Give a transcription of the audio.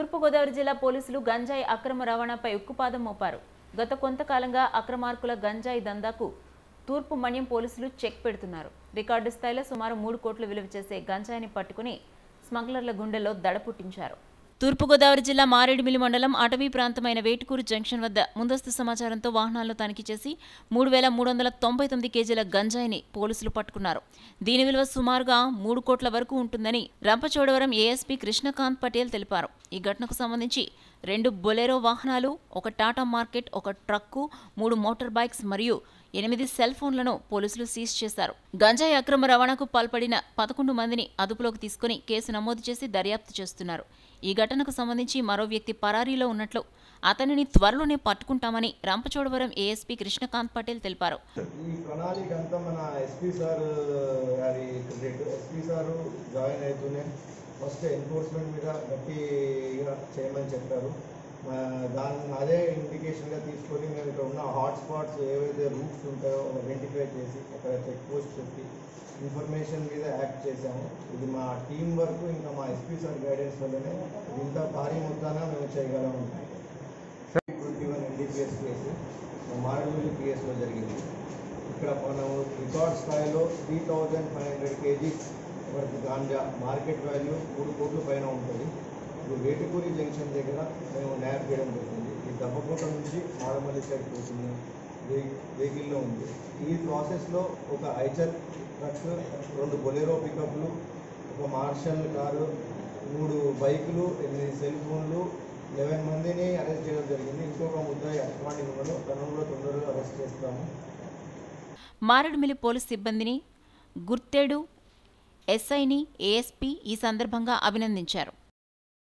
తూర్పుగోదావరి జిల్లా పోలీసులు గంజాయి అక్రమ రవాణాపై ఉక్కుపాదం మోపారు గత కొంతకాలంగా అక్రమార్కుల గంజాయి దందాకు తూర్పు మన్యం పోలీసులు చెక్ పెడుతున్నారు రికార్డు స్థాయిలో సుమారు మూడు కోట్లు విలువ చేసే గంజాయిని పట్టుకుని స్మగ్లర్ల గుండెల్లో దడ పుట్టించారు తూర్పుగోదావరి జిల్లా మారేడుమిల్లి మండలం అటవీ ప్రాంతమైన వేటుకూరు జంక్షన్ వద్ద ముందస్తు సమాచారంతో వాహనాలను తనిఖీ చేసి మూడు వేల మూడు వందల తొంభై తొమ్మిది కేజీల గంజాయిని పోలీసులు పట్టుకున్నారు దీని విలువ సుమారుగా మూడు కోట్ల వరకు ఉంటుందని రంపచోడవరం ఏఎస్పీ కృష్ణకాంత్ పటేల్ తెలిపారు ఈ ఘటనకు సంబంధించి రెండు బొలెరో వాహనాలు ఒక టాటా మార్కెట్ ఒక ట్రక్కు మూడు మోటార్ బైక్స్ మరియు ఎనిమిది సెల్ ఫోన్లను పోలీసులు సీజ్ చేశారు గంజాయి అక్రమ రవాణాకు పాల్పడిన పదకొండు మందిని అదుపులోకి తీసుకుని కేసు నమోదు చేసి దర్యాప్తు చేస్తున్నారు ఈ ఘటనకు సంబంధించి మరో వ్యక్తి పరారీలో ఉన్నట్లు అతనిని త్వరలోనే పట్టుకుంటామని రంపచోడవరం ఏఎస్పీ కృష్ణకాంత్ పటేల్ తెలిపారు ఈ ప్రణాళిక అంతా మన ఎస్పీ సార్ గారి క్రెడిట్ ఎస్పీ సారు జాయిన్ అవుతూనే ఫస్ట్ ఎన్ఫోర్స్మెంట్ మీద గట్టిగా చేయమని చెప్పారు మా- దాన్ని అదే ఇండికేషన్గా తీసుకొని మేము ఇక్కడ ఉన్న హాట్ స్పాట్స్ ఏవైతే రూట్స్ ఉంటాయో ఐడెంటిఫై చేసి అక్కడ చెక్ పోస్ట్ పెట్టి ఇన్ఫర్మేషన్ మీద యాక్ట్ చేశాము ఇది మా టీం వర్క్ ఇంకా మా ఎస్పీ సార్ గైడెన్స్ వల్లనే ఇంత భారీ మొత్తాన మేము చేయగలం twenty one NDPS case Maredumilli పిఎస్లో జరిగింది ఇక్కడ మనం రికార్డ్ స్థాయిలో three thousand five hundred kgs వరకు గాంజా మార్కెట్ వాల్యూ మూడు కోట్ల పైన ఉంటుంది ఇది వేటుకూరి జంక్షన్ దగ్గర మేము న్యాప్ చేయడం జరిగింది ఈ దెబ్బకోట నుంచి మాడమల్లి సైడ్ పోతుంది వెహికల్లో ఉంది ఈ ప్రాసెస్లో ఒక ఐచర్ ట్రక్ రెండు బొలెరో పికప్లు ఒక మార్షల్ కారు మూడు బైకులు ఎనిమిది సెల్ ఫోన్లు లెవెన్ మందిని అరెస్ట్ చేయడం జరిగింది ఇంకొక ముద్దాయి అటువంటి ఉన్నదో తనను కూడా తొందరగా అరెస్ట్ చేస్తాము మారేడుమిల్లి పోలీస్ సిబ్బందిని గుర్తేడు ఎస్ఐని ఏఎస్పీ ఈ సందర్భంగా అభినందించారు